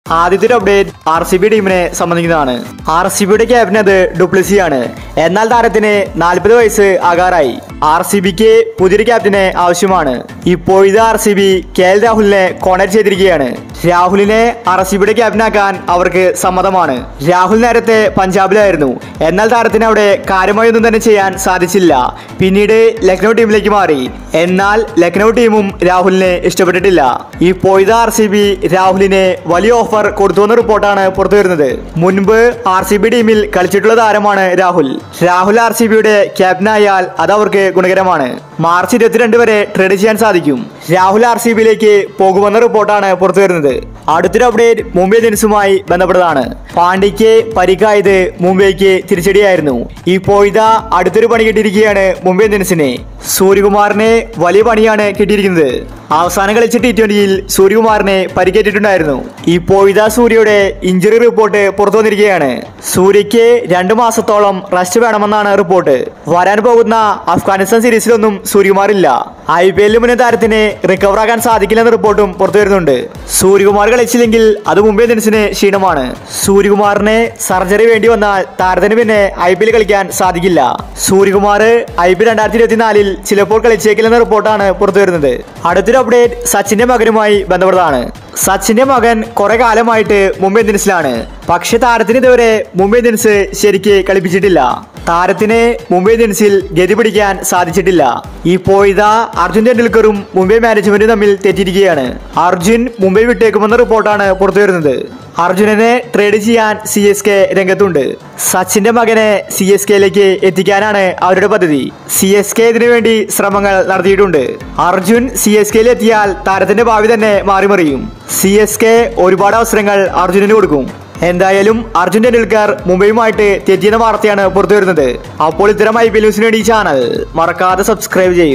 ആദ്യത്തെ ഒരു update R C B ടീമിനെ സംബന്ധിക്കുന്നതാണ് ആർ സി ബിയുടെ ക്യാപ്റ്റൻ അത് ഡുപ്ലിസി ആണ് എന്നാൽ താരത്തിന് നാൽപ്പത് വയസ്സ് ആകാറായി ആർ സി ബിക്ക് പുതിയൊരു ക്യാപ്റ്റനെ ആവശ്യമാണ് ഇപ്പോഴത്തെ R C B K L രാഹുലിനെ കോണക്ട് ചെയ്തിരിക്കുകയാണ് രാഹുലിനെ ആർ സി ബിയുടെ ക്യാപ്റ്റനാക്കാൻ അവർക്ക് സമ്മതമാണ് രാഹുൽ നേരത്തെ പഞ്ചാബിലായിരുന്നു എന്നാൽ താരത്തിന് അവിടെ കാര്യമായൊന്നും തന്നെ ചെയ്യാൻ സാധിച്ചില്ല പിന്നീട് ലക്നൗ ടീമിലേക്ക് മാറി എന്നാൽ ലക്നൗ ടീമും രാഹുലിനെ ഇഷ്ടപ്പെട്ടിട്ടില്ല ഇപ്പോഴത്തെ ആർ സി ബി രാഹുലിനെ വലിയ ഓഫർ കൊടുത്തുവെന്ന റിപ്പോർട്ടാണ് പുറത്തു വരുന്നത് മുൻപ് ആർ സി ബി ടീമിൽ കളിച്ചിട്ടുള്ള താരമാണ് രാഹുൽ രാഹുൽ ആർ സി ബിയുടെ ക്യാപ്റ്റനായാൽ അത് അവർക്ക് ഗുണകരമാണ് മാർച്ച് ഇരുപത്തിരണ്ട് വരെ ട്രേഡ് ചെയ്യാൻ സാധിക്കും രാഹുൽ ആർ സി ബിയിലേക്ക് പോകുമെന്ന റിപ്പോർട്ടാണ് പുറത്തു വരുന്നത് അടുത്തൊരു അപ്ഡേറ്റ് മുംബൈ ഇന്ത്യൻസുമായി ബന്ധപ്പെട്ടതാണ് പാണ്ഡ്യയ്ക്ക് പരിക്കായത് മുംബൈക്ക് തിരിച്ചടിയായിരുന്നു ഇപ്പോൾ ഇതാ അടുത്തൊരു പണി കിട്ടിയിരിക്കുകയാണ് മുംബൈ ഇന്ത്യൻസിനെ സൂര്യകുമാറിനെ വലിയ പണിയാണ് കിട്ടിയിരിക്കുന്നത് അവസാനം കളിച്ച ടി ട്വന്റിയിൽ സൂര്യകുമാറിനെ പരിക്കേറ്റിട്ടുണ്ടായിരുന്നു ഇപ്പോൾ ഇതാ സൂര്യയുടെ ഇഞ്ചുറി റിപ്പോർട്ട് പുറത്തു വന്നിരിക്കുകയാണ് സൂര്യയ്ക്ക് രണ്ടു മാസത്തോളം റെസ്റ്റ് വേണമെന്നാണ് റിപ്പോർട്ട് വരാൻ പോകുന്ന അഫ്ഗാനിസ്ഥാൻ സീരീസിലൊന്നും സൂര്യകുമാർ ഇല്ല ഐ പി എല്ലിൽ മുന്നേ താരത്തിന് റിക്കവർ ആകാൻ സാധിക്കില്ലെന്ന റിപ്പോർട്ടും പുറത്തു വരുന്നുണ്ട് സൂര്യകുമാർ കളിച്ചില്ലെങ്കിൽ അത് മുംബൈ ഇന്ത്യൻസിന് ക്ഷീണമാണ് സൂര്യകുമാറിന് സർജറി വേണ്ടി വന്നാൽ താരത്തിന് പിന്നെ ഐ പി എൽ കളിക്കാൻ സാധിക്കില്ല സൂര്യകുമാർ ഐ പി രണ്ടായിരത്തി ഇരുപത്തിനാലിൽ ചിലപ്പോൾ കളിച്ചേക്കില്ലെന്ന റിപ്പോർട്ടാണ് പുറത്തു വരുന്നത് അടുത്തൊരു അപ്ഡേറ്റ് സച്ചിന്റെ മകനുമായി ബന്ധപ്പെട്ടതാണ് സച്ചിന്റെ മകൻ കുറെ കാലമായിട്ട് മുംബൈ ഇന്ത്യൻസിലാണ് പക്ഷെ താരത്തിന് ഇതുവരെ മുംബൈ ഇന്ത്യൻസ് ശരിക്ക് കളിപ്പിച്ചിട്ടില്ല താരത്തിന് മുംബൈ ഇന്ത്യൻസിൽ ഗതി പിടിക്കാൻ സാധിച്ചിട്ടില്ല ഇപ്പോൾ ഇതാ അർജുൻ ടെണ്ടുൽക്കറും മുംബൈ മാനേജ്മെന്റും തമ്മിൽ തെറ്റിയിരിക്കുകയാണ് അർജുൻ മുംബൈ വിട്ടേക്കുമെന്ന റിപ്പോർട്ടാണ് പുറത്തു വരുന്നത് അർജുനനെ ട്രേഡ് ചെയ്യാൻ സി എസ് കെ രംഗത്തുണ്ട് സച്ചിന്റെ മകനെ സി എസ് കെയിലേക്ക് എത്തിക്കാനാണ് അവരുടെ പദ്ധതി സി എസ് കെ ഇതിനു വേണ്ടി ശ്രമങ്ങൾ നടത്തിയിട്ടുണ്ട് അർജുൻ സി എസ് കെയിൽ എത്തിയാൽ താരത്തിന്റെ ഭാവി തന്നെ മാറിമറിയും സി എസ് കെ ഒരുപാട് അവസരങ്ങൾ അർജുനന് കൊടുക്കും എന്തായാലും അർജുൻ ടെണ്ടുൽക്കർ മുംബൈയുമായിട്ട് തെറ്റിയെന്ന വാർത്തയാണ് പുറത്തു വരുന്നത് അപ്പോൾ ഇത്തരം ഐ പി എൽ ന്യൂസിന് വേണ്ടി ഈ ചാനൽ മറക്കാതെ സബ്സ്ക്രൈബ് ചെയ്യും